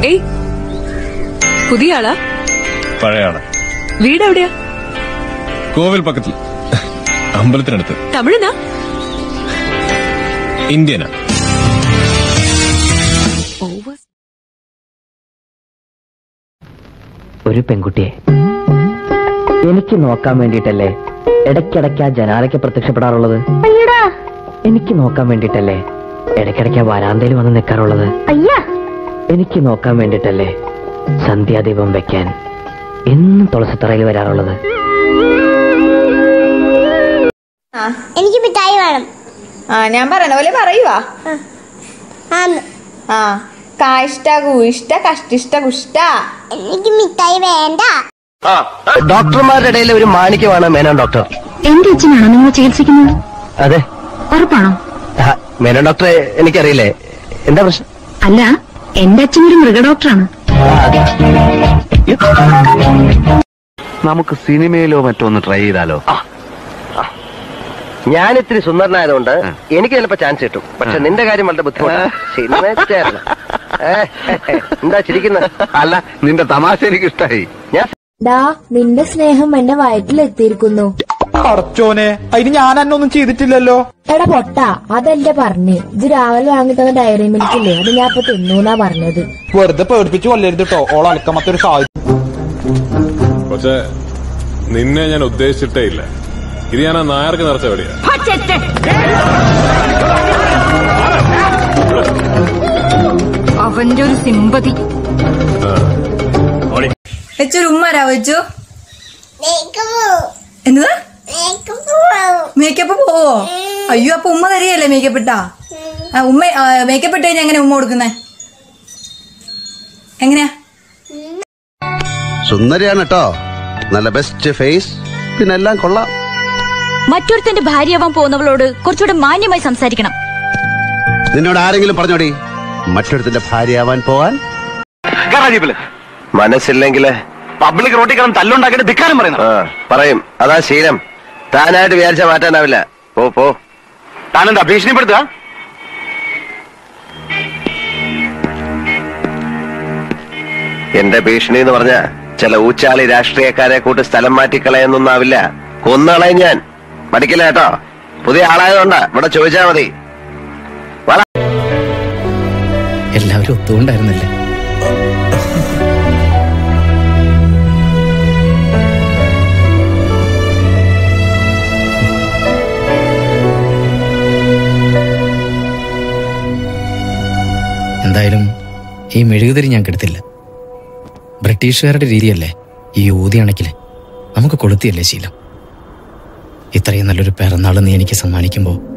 ഏയ് പുതിയ ആളാ പഴയ ആള് വീട് എവിടെയാ കോവിൽ പക്കത്തിൽ അമ്പലത്തിനടുത്ത് തമിഴനാ ഇന്ത്യനാ ഓവർ ഒരു പെൺകുട്ടിയെ എനിക്ക് നോക്കാൻ വേണ്ടിയിട്ടല്ലേ ഇടയ്ക്കിടയ്ക്ക് ആ ജനാലയ്ക്ക് പ്രത്യക്ഷപ്പെടാറുള്ളത് എനിക്ക് നോക്കാൻ വേണ്ടിയിട്ടല്ലേ ഇടയ്ക്കിടയ്ക്ക് ആ വരാന്തയിൽ വന്ന് നിൽക്കാറുള്ളത് എനിക്ക് നോക്കാൻ വേണ്ടിയിട്ടല്ലേ സന്ധ്യാദീപം വെക്കാൻ എന്നും തുളസിത്തറയിൽ വരാറുള്ളത് എനിക്ക് മിഠായി വേണം ആ ഞാൻ പറയുന്ന പോലെ പറയുവാ ആന്ന് ആ കാഷ്ട കൂഷ്ട കഷ്ടിഷ്ട കുഷ്ട എനിക്ക് മിഠായി വേണ്ട ഡോക്ടർമാരുടെ ഇടയിൽ ഒരു മാണിക്യമാണ് മേനോൻ ഡോക്ടർ എന്റെ അച്ഛനാണോ നിങ്ങൾ ചികിത്സിക്കുന്നത് അതെ ഉറപ്പാണോ ആ, മേനോൻ ഡോക്ടറെ എനിക്കറിയില്ലേ എന്താ പ്രശ്നം അല്ല എന്റെ അച്ഛനൊരു മൃഗഡോക്ടറാണ് നമുക്ക് സിനിമയിലോ മറ്റോ ഒന്ന് ട്രൈ ചെയ്താലോ ഞാൻ ഇത്തിരി സുന്ദരനായതുകൊണ്ട് എനിക്ക് ചിലപ്പോ ചാൻസ് കിട്ടും പക്ഷെ നിന്റെ കാര്യം വളരെ ബുദ്ധിമുട്ടാണ് സിനിമ ചേരണം. ഏ, എന്താ ചിരിക്കുന്നത് അല്ല നിന്റെ തമാശ എനിക്ക് ഇഷ്ടായി ഞാൻ ഡാ നിന്റെ സ്നേഹം എന്റെ വയറ്റിലെത്തിയിരിക്കുന്നു പറച്ചോനെ അതിന് ഞാൻ എന്നൊന്നും ചെയ്തിട്ടില്ലല്ലോ എടാ പൊട്ടാ അതല്ലേ പറഞ്ഞേ ഇത് രാവിലെ വാങ്ങി തന്ന ഡയറി മിൽക്ക് ഇല്ലേ അത് ഞാൻ ഇപ്പൊ തിന്നൂന്നാ പറഞ്ഞത് വെറുതെ പേടിപ്പിച്ച് കൊല്ലരുത് കേട്ടോ ഓൾ അലക്കമത്തൊരു സാധ്യത പക്ഷെ നിന്നെ ഞാൻ ഉദ്ദേശിച്ചിട്ടേ ഇല്ല ഇത് ഞാൻ ആ നായർക്ക് നിറച്ച വെടിയാ അവന്റെ ഒരു സിമ്പതി വെച്ചൊരു ഉമ്മരാ വെച്ചു മേക്കപ്പ് എന്നതാ മേക്കപ്പ് മേക്കപ്പ് പോവോ അയ്യോ അപ്പൊ ഉമ്മ തരികയല്ലേ മേക്കപ്പ് ഇട്ടാ ആ, ഉമ്മ മേക്കപ്പ് ഇട്ട് കഴിഞ്ഞാൽ എങ്ങനെ ഉമ്മ കൊടുക്കുന്നേ എങ്ങനെയാ സുന്ദരിയാണ് കേട്ടോ നല്ല ബെസ്റ്റ് ഫേസ് പിന്നെ എല്ലാം കൊള്ളാം മറ്റൊരുത്തന്റെ ഭാര്യയാവാൻ പോകുന്നവളോട് കുറച്ചുകൂടെ മാന്യമായി സംസാരിക്കണം നിന്നോട് ആരെങ്കിലും പറഞ്ഞോടി മറ്റൊരുത്തിന്റെ ഭാര്യയാവാൻ പോവാൻ മനസ്സില്ലെങ്കിൽ പബ്ലിക് റോട്ടിൽ കിടന്ന് തല്ലുണ്ടാക്കിയിട്ട് ധിക്കാരം പറയുന്നു പറയും അതാ ശീലം താനായിട്ട് വിചാരിച്ച മാറ്റാനാവില്ല പോ പോ താനെന്താ ഭീഷണിപ്പെടുത്തുക എന്റെ ഭീഷണി എന്ന് പറഞ്ഞ ചില ഊച്ചാളി രാഷ്ട്രീയക്കാരെ കൂട്ട് സ്ഥലം മാറ്റിക്കളയെന്നൊന്നാവില്ല കൊന്നളയും ഞാൻ പഠിക്കില്ല കേട്ടോ പുതിയ ആളായതുകൊണ്ടാ ഇവിടെ ചോദിച്ചാ മതി എല്ലാവരും ഒത്തുകൊണ്ടായിരുന്നല്ലേ എന്തായാലും ഈ മെഴുകുതിരി ഞാൻ കെടുത്തില്ല ബ്രിട്ടീഷുകാരുടെ രീതിയല്ലേ ഈ ഊതി അണക്കില് നമുക്ക് കൊളുത്തിയല്ലേ ശീലം ഇത്രയും നല്ലൊരു പിറന്നാൾ നീ എനിക്ക് സമ്മാനിക്കുമ്പോൾ